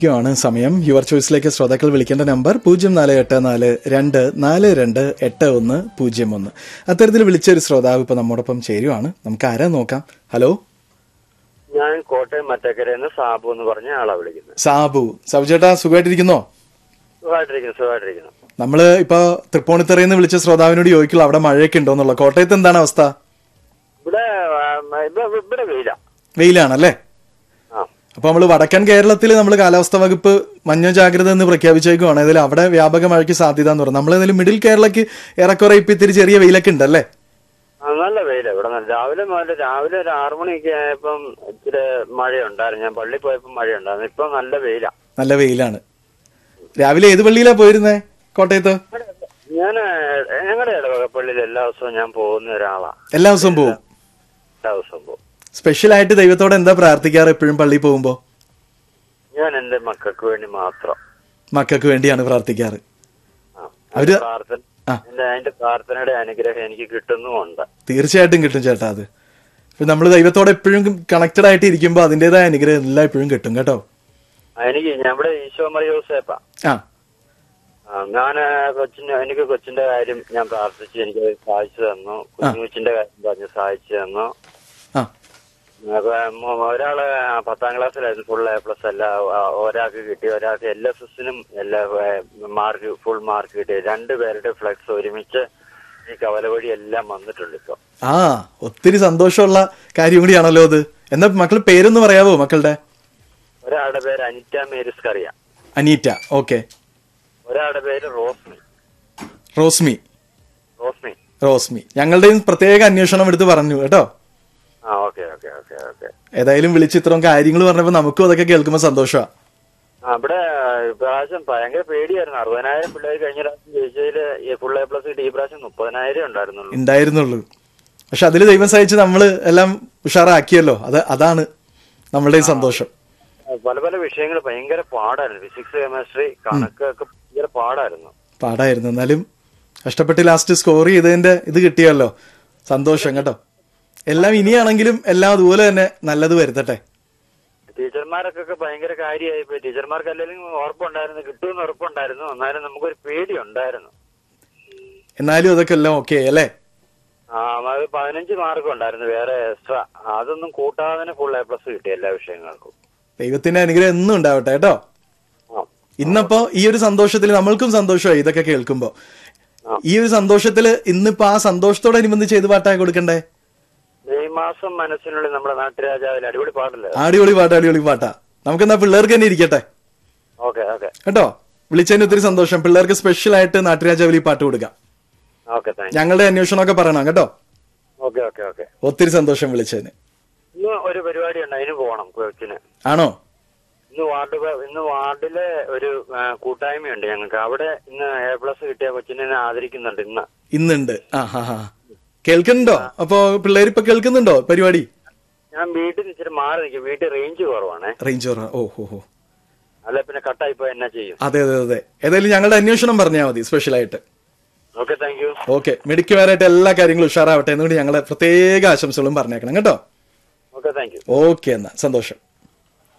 ാണ് സമയം യുവർ ചോയ്സിലേക്ക് ശ്രോതാക്കൾ വിളിക്കേണ്ട നമ്പർ പൂജ്യം നാല് എട്ട് നാല് രണ്ട് നാല് രണ്ട് എട്ട് ഒന്ന് പൂജ്യം ഒന്ന് അത്തരത്തിൽ വിളിച്ച ഒരു ശ്രോതാവ് ഇപ്പൊ നമ്മോടൊപ്പം ചേരുവാണ് നമുക്ക് ആരാ നോക്കാം ഹലോ ഞാൻ കോട്ടയം മറ്റക്കരയിൽ നിന്ന് സാബു എന്ന് പറഞ്ഞ ആളാ വിളിക്കുന്നത് സാബു സാബു ചേട്ടാ സുഖമായിട്ടിരിക്കുന്നോ സുഖമായിട്ടിരിക്കുന്നു സുഖമായിട്ടിരിക്കുന്നു നമ്മള് ഇപ്പൊ തൃപ്പൂണിത്തറയിൽ നിന്ന് വിളിച്ച ശ്രോതാവിനോട് ചോദിക്കുള്ളൂ അവിടെ മഴയൊക്കെ ഉണ്ടോന്നുള്ള കോട്ടയത്ത് എന്താണ് അവസ്ഥ ഇവിടെ ആ, ഇവിടെ ഇവിടെ വെയില വെയിലാണല്ലേ ആ അപ്പൊ നമ്മൾ വടക്കൻ കേരളത്തിൽ നമ്മൾ കാലാവസ്ഥാ വകുപ്പ് മഞ്ഞ ജാഗ്രത എന്ന് പ്രഖ്യാപിച്ചേക്കുവാണ് ഇതിൽ അവിടെ വ്യാപക മഴയ്ക്ക് സാധ്യത എന്ന് പറഞ്ഞു നമ്മൾ ഏതായാലും മിഡിൽ കേരളക്ക് ഏറെക്കുറെ ഇപ്പൊ ഇത്തിരി ചെറിയ വെയിലൊക്കെ ഉണ്ടല്ലേ ആ, നല്ല വെയില ഇവിടെ നല്ല രാവിലെ മുതൽ രാവിലെ ഒരു ആറു മണിയൊക്കെ ആയപ്പം ഇച്ചിരി മഴയുണ്ടായിരുന്നു ഞാൻ പള്ളിയിൽ പോയപ്പോൾ മഴയുണ്ടായിരുന്നു ഇപ്പൊ നല്ല വെയില നല്ല വെയിലാണ് രാവിലെ ഏത് പള്ളിയിലാ പോയിരുന്നേ കോട്ടയത്ത് ഞാൻ ഞങ്ങളുടെ ഇടവകപ്പള്ളിയിൽ എല്ലാ ദിവസവും ഞാൻ പോകുന്ന ഒരാളാ എല്ലാ ദിവസവും പോവും എല്ലാ ദിവസവും പോകും സ്പെഷ്യൽ ആയിട്ട് ദൈവത്തോടെ എന്താ പ്രാർത്ഥിക്കാറ് എപ്പോഴും പള്ളിയിൽ പോകുമ്പോ ഞാൻ എന്റെ മക്കൾക്ക് വേണ്ടി മാത്രം മക്കൾക്ക് വേണ്ടിയാണ് പ്രാർത്ഥിക്കാറ് ആ, അവര് പ്രാർത്ഥന ആ. എന്റെ അതിന്റെ പ്രാർത്ഥനയുടെ അനുഗ്രഹം എനിക്ക് കിട്ടുന്നുമുണ്ട് തീർച്ചയായിട്ടും കിട്ടും ചേട്ടാ അത് ഇപ്പൊ നമ്മൾ ദൈവത്തോടെ എപ്പോഴും കണക്റ്റഡ് ആയിട്ട് ഇരിക്കുമ്പോൾ അതിന്റേതായ അനുഗ്രഹം എല്ലാം എപ്പോഴും കിട്ടും കേട്ടോ ആ, എനിക്ക് ഞാൻ ഇവിടെ ഈശോ മറിയോസേപ്പാ ആ ഞാൻ കൊച്ചിന് എനിക്ക് കൊച്ചിന്റെ കാര്യം ഞാൻ പ്രാർത്ഥിച്ചു എനിക്ക് സഹായിച്ചു തന്നു കുഞ്ഞുകൊച്ചിന്റെ കാര്യം പറഞ്ഞ് സഹായിച്ചു തന്നു ആ അപ്പൊ മോ- ഒരാള് പത്താം ക്ലാസ്സിലായിരുന്നു ഫുൾ എ പ്ലസ് അല്ല ആ, ഒരാൾക്ക് കിട്ടി ഒരാൾക്ക് എൽ എസ് എസിനും എല്ലാ മാർക്ക് ഫുൾ മാർക്ക് കിട്ടി രണ്ടുപേരുടെ ഫ്ലെക്സ് ഒരുമിച്ച് ഈ കവല വഴി എല്ലാം വന്നിട്ടുണ്ട് ഇപ്പൊ ആ ഒത്തിരി സന്തോഷമുള്ള കാര്യം കൂടിയാണല്ലോ അത് എന്നാ മക്കളുടെ പേരൊന്ന് പറയാവോ മക്കളുടെ ഒരാളുടെ പേര് അനിറ്റ മേരിസ് കറിയ അനീറ്റ ഓക്കെ ഒരാളുടെ പേര് റോസ്മി റോസ്മി റോസ്മി റോസ്മി ഞങ്ങളുടെയും പ്രത്യേക അന്വേഷണം എടുത്ത് പറഞ്ഞു കേട്ടോ ആ ഓക്കെ ഓക്കെ ഓക്കെ ഓക്കെ ഏതായാലും വിളിച്ച് ഇത്രയും കാര്യങ്ങൾ പറഞ്ഞപ്പോ നമുക്കും അതൊക്കെ കേൾക്കുമ്പോൾ സന്തോഷമാ ആ, ഇവിടെ ഇപ്രാവശ്യം ഭയങ്കര പേടിയായിരുന്നു അറുപതിനായിരം പിള്ളേർ കഴിഞ്ഞ പ്രാവശ്യം ജയിച്ചതില് ഈ ഫുൾ എ പ്ലസ് കിട്ടി ഈ പ്രാവശ്യം മുപ്പതിനായിരം ഉണ്ടായിരുന്നുള്ളൂ ഉണ്ടായിരുന്നുള്ളൂ പക്ഷെ അതിൽ ദൈവം സഹിച്ച് നമ്മൾ എല്ലാം ഉഷാറാക്കിയല്ലോ അത് അതാണ് നമ്മളുടെയും സന്തോഷം പല പല വിഷയങ്ങൾ ഭയങ്കര പാടായിരുന്നു ഫിസിക്സ് കെമിസ്ട്രി കണക്ക് ഒക്കെ ഭയങ്കര പാടായിരുന്നു പാടായിരുന്നു എന്നാലും കഷ്ടപ്പെട്ട് ലാസ്റ്റ് സ്കോർ ചെയ്തതിന്റെ ഇത് കിട്ടിയല്ലോ സന്തോഷം കേട്ടോ എല്ലാം ഇനിയാണെങ്കിലും എല്ലാം അതുപോലെ തന്നെ നല്ലത് വരുത്തട്ടെ ടീച്ചർമാർക്കൊക്കെ ഭയങ്കര കാര്യമായി പോയി ടീച്ചർമാർക്ക് അല്ലെങ്കിൽ ഉറപ്പുണ്ടായിരുന്നു കിട്ടുമെന്ന് ഉറപ്പുണ്ടായിരുന്നു എന്നാലും നമുക്കൊരു പേടി ഉണ്ടായിരുന്നു എന്നാലും അതൊക്കെ എല്ലാം ഓക്കെ അല്ലേ ആ അത് പതിനഞ്ച് മാർക്ക് ഉണ്ടായിരുന്നു വേറെ എക്സ്ട്രാ അതൊന്നും കൂട്ടാതെ തന്നെ ഫുൾ എ പ്ലസ് കിട്ടി എല്ലാ വിഷയങ്ങൾക്കും ദൈവത്തിന്റെ അനുഗ്രഹം എന്നും ഉണ്ടാവട്ടെ കേട്ടോ ആ ഇന്നപ്പോ ഈ ഒരു സന്തോഷത്തിൽ നമ്മൾക്കും സന്തോഷമായി ഇതൊക്കെ കേൾക്കുമ്പോ ആ. ഈ ഒരു സന്തോഷത്തില് ഇന്നിപ്പോ ആ സന്തോഷത്തോടനുബന്ധിച്ച് ഏത് പാട്ടാ കൊടുക്കണ്ടേ മെയ് മാസം മനസ്സിനുള്ളിൽ നമ്മുടെ നാട്ടുരാജാവിൽ അടിപൊളി പാടില്ലേ അടിപൊളി പാട്ടാ അടിപൊളി പാട്ടാ നമുക്കെന്നാ പിള്ളേർക്ക് തന്നെ ഇരിക്കട്ടെ ഓക്കെ ഓക്കെ കേട്ടോ വിളിച്ചതിന് ഒത്തിരി സന്തോഷം പിള്ളേർക്ക് സ്പെഷ്യൽ ആയിട്ട് നാട്ടുരാജാവിൽ ഈ പാട്ട് കൊടുക്കാം ഓക്കെ താങ്ക് ഞങ്ങളുടെ അന്വേഷണമൊക്കെ പറയണം കേട്ടോ ഓക്കെ ഓക്കെ ഓക്കെ ഒത്തിരി സന്തോഷം വിളിച്ചതിന് ഇന്ന് ഒരു പരിപാടി ഉണ്ട് അതിന് പോകണം കൊച്ചിന് ആണോ ഇന്ന് വാർഡ് പ- ഇന്ന് വാർഡിലെ ഒരു ആ, കൂട്ടായ്മയുണ്ട് ഞങ്ങൾക്ക് അവിടെ ഇന്ന് എ പ്ലസ് കിട്ടിയ കൊച്ചിനെ ആദരിക്കുന്നുണ്ട് ഇന്ന് ഇന്നുണ്ട് ആ ഹാ ഹാ കേൾക്കുന്നുണ്ടോ അപ്പോ പിള്ളേർ ഇപ്പൊ കേൾക്കുന്നുണ്ടോ പരിപാടി ഞാൻ വീട്ടിൽ നിന്ന് ഇച്ചിരി മാറി നിൽക്കും വീട്ടിൽ റേഞ്ച് കുറവാണേ റേഞ്ച് കുറവാ. ഓ ഹോ ഹോ അല്ല പിന്നെ കട്ടായി പോയി എന്നാ ചെയ്യും അതെ അതെ അതെ ഏതായാലും ഞങ്ങളുടെ അന്വേഷണം പറഞ്ഞാൽ മതി സ്പെഷ്യൽ ആയിട്ട് ഓക്കെ താങ്ക് യു ഓക്കെ മെഡിക്കുമാരായിട്ട് എല്ലാ കാര്യങ്ങളും ഉഷാറാവട്ടെ എന്നുകൊണ്ട് ഞങ്ങളെ പ്രത്യേക ആശംസകളും പറഞ്ഞേക്കണം കേട്ടോ ഓക്കെ താങ്ക് യു ഓക്കെ എന്നാ സന്തോഷം